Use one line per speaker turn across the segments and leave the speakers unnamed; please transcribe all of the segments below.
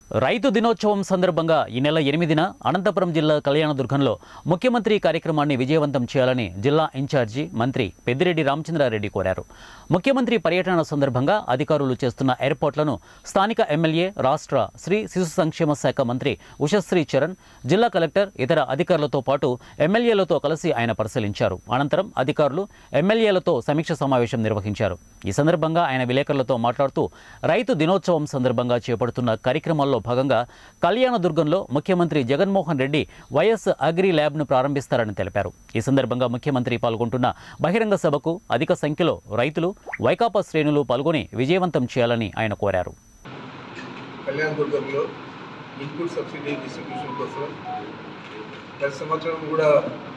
రైతు దినోత్సవం సందర్భంగా ఈ నెల ఎనిమిదిన అనంతపురం జిల్లా కళ్యాణదుర్గంలో ముఖ్యమంత్రి కార్యక్రమాన్ని విజయవంతం చేయాలని జిల్లా ఇన్ఛార్జి మంత్రి పెద్దిరెడ్డి రామచంద్రారెడ్డి కోరారు ముఖ్యమంత్రి పర్యటన సందర్భంగా అధికారులు చేస్తున్న ఏర్పాట్లను స్థానిక ఎమ్మెల్యే రాష్ట్ర స్త్రీ శిశు సంక్షేమ శాఖ మంత్రి ఉషశ్రీ చరణ్ జిల్లా కలెక్టర్ ఇతర అధికారులతో పాటు ఎమ్మెల్యేలతో కలిసి ఆయన పరిశీలించారు అనంతరం అధికారులు ఎమ్మెల్యేలతో సమీక్ష సమావేశం నిర్వహించారు ఈ సందర్భంగా ఆయన విలేకరులతో మాట్లాడుతూ రైతు దినోత్సవం సందర్భంగా చేపడుతున్న కార్యక్రమాల్లో భాగంగా కళ్యాణదుర్గంలో ముఖ్యమంత్రి జగన్మోహన్ రెడ్డి వైఎస్ అగ్రి ల్యాబ్ను ప్రారంభిస్తారని తెలిపారు ఈ సందర్భంగా ముఖ్యమంత్రి పాల్గొంటున్న బహిరంగ సభకు అధిక సంఖ్యలో రైతులు వైకాపా శ్రేణులు పాల్గొని విజయవంతం చేయాలని ఆయన కోరారు
కళ్యాణదుర్గంలో ఇన్పుట్ సబ్సిడీ డిస్ట్రిబ్యూషన్ కోసం గత సంవత్సరం కూడా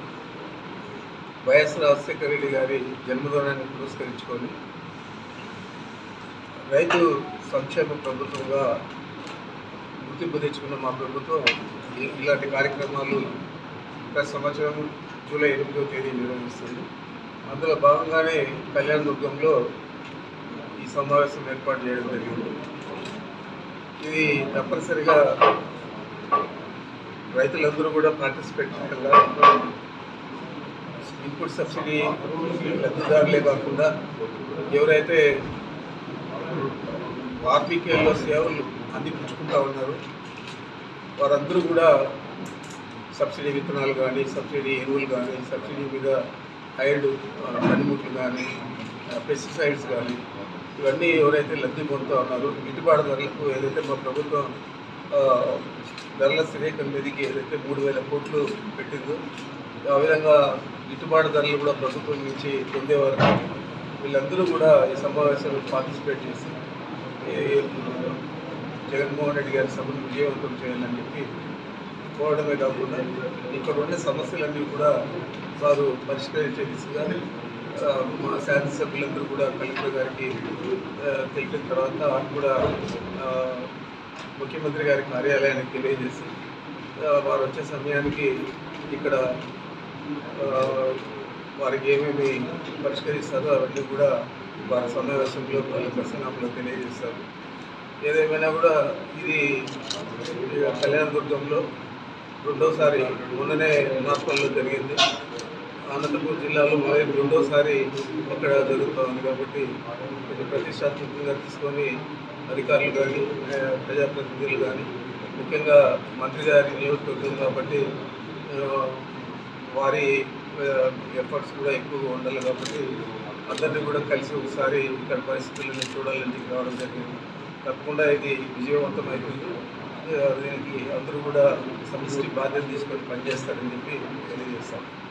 వైఎస్ రాజశేఖర రెడ్డి గారి జన్మదినాన్ని పురస్కరించుకొని రైతు సంక్షేమ ప్రభుత్వంగా గుర్తింపు తెచ్చుకున్న మా ప్రభుత్వం ఈ- ఇలాంటి కార్యక్రమాలు గత సంవత్సరం జూలై ఎనిమిదవ తేదీ నిర్వహిస్తుంది అందులో భాగంగానే కళ్యాణదుర్గంలో ఈ సమావేశం ఏర్పాటు చేయడం జరిగింది ఇది తప్పనిసరిగా రైతులందరూ కూడా పార్టిసిపేట్ చేయాలా ఇన్పుట్ సబ్సిడీ లబ్ధిదారులే కాకుండా ఎవరైతే వాల్మీకిలో సేవలు అందిపుచ్చుకుంటా ఉన్నారు వారందరూ కూడా సబ్సిడీ విత్తనాలు కానీ సబ్సిడీ ఎరువులు కానీ సబ్సిడీ మీద హైర్డ్ పనిముట్లు కానీ పెస్టిసైడ్స్ కానీ ఇవన్నీ ఎవరైతే లబ్ధి పొందుతూ ఉన్నారో గిట్టుబాటు ధరలకు ఏదైతే మా ప్రభుత్వం ఆ, ధరల స్థిరీకరణ నిధికి ఏదైతే మూడు వేల కోట్లు పెట్టిందో ఆ విధంగా గిట్టుబాటు ధరలు కూడా ప్రభుత్వం నుంచి పొందేవారు వీళ్ళందరూ కూడా ఈ సమావేశంలో పార్టిసిపేట్ చేసి ఈ జగన్మోహన్ రెడ్డి గారి సభను విజయవంతం చేయాలని చెప్పి పోవడమే కాకుండా ఇక్కడ ఉండే సమస్యలన్నీ కూడా వారు పరిష్కరించే దిశగా ఆ, మా శాసనసభ్యులందరూ కూడా కలెక్టర్ గారికి ఆ, తెలిపిన తర్వాత వారు కూడా ఆ, ముఖ్యమంత్రి గారి కార్యాలయానికి తెలియజేసి ఆ, వారు వచ్చే సమయానికి ఇక్కడ ఆ, వారికి ఏమేమి పరిష్కరిస్తారో అవన్నీ కూడా వారి సమావేశంలో వాళ్ళ ప్రసంగంలో తెలియజేస్తారు ఏదేమైనా కూడా ఇది ఈ కళ్యాణదుర్గంలో రెండోసారి మొన్ననే మార్పల్లో జరిగింది అనంతపురం జిల్లాలో మరి రెండోసారి ఇక్కడ జరుగుతూ ఉంది కాబట్టి ఇది ప్రతిష్టాత్మకంగా తీసుకొని అధికారులు కానీ ఆ, ప్రజాప్రతినిధులు కానీ ముఖ్యంగా మంత్రి గారి నియోజకవర్గం కాబట్టి ఆ, వారి ఎఫర్ట్స్ కూడా ఎక్కువగా ఉండాలి కాబట్టి అందరినీ కూడా కలిసి ఒకసారి ఇక్కడ పరిస్థితులను చూడాలని చెప్పి రావడం జరిగింది తప్పకుండా ఇది విజయవంతం అవుతుంది ఆ, దీనికి అందరూ కూడా సమిష్టి బాధ్యత తీసుకొని పనిచేస్తారని చెప్పి తెలియజేస్తాం